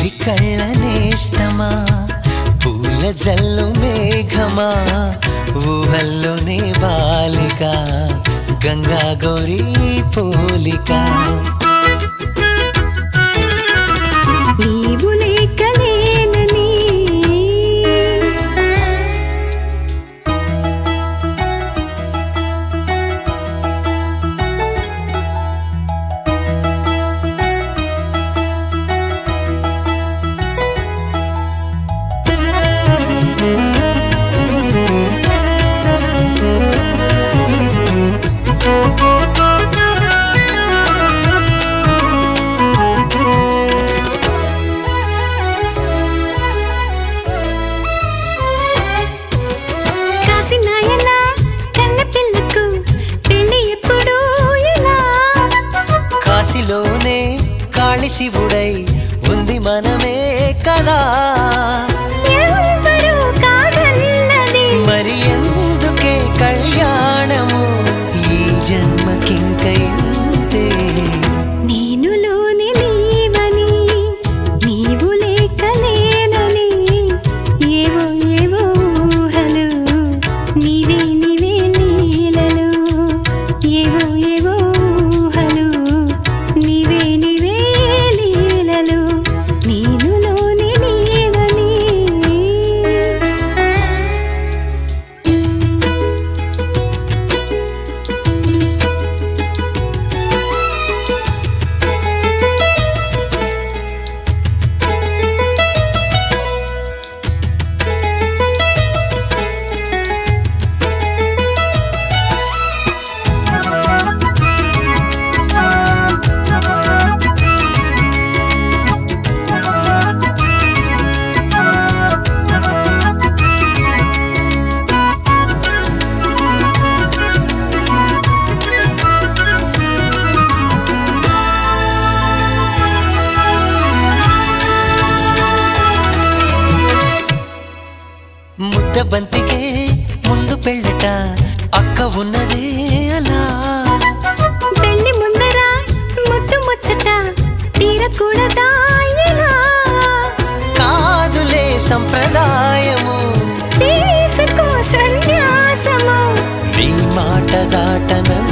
కళ్ళ నేస్తమా పూల జల్లు మేఘమా ఊహల్లోనే బాలిక గంగా గౌరీ పోలిక నీవు లేకలేనని కాసినాయనా కన్న పిల్లకు పెళ్లి ఎప్పుడు ఇలా కాశీలోనే కాళి శివుడై ఉంది మనమే కదా ఎవ్వరూ కాదన్నది మరి ఎందుకే కళ్యాణము ఈ జన్మకింక ఇంతే నేనులోని నీవని నీవు లేకలేనని ఏవో ఏవో ఊహలు నీవే నీవే లీలలు ఏవో ఏవో ఊహలు నీవే నీవే లీలలు నేనులోని నీవని ముద్ద బంతికే ముందు పెళ్ళట అక్క ఉన్నదే అలా పెళ్లి ముందర ముద్దు ముచ్చట తీరకూడదా ఇలా కాదులే సంప్రదాయము తీసుకో సన్యాసము నీ మాట దాటనం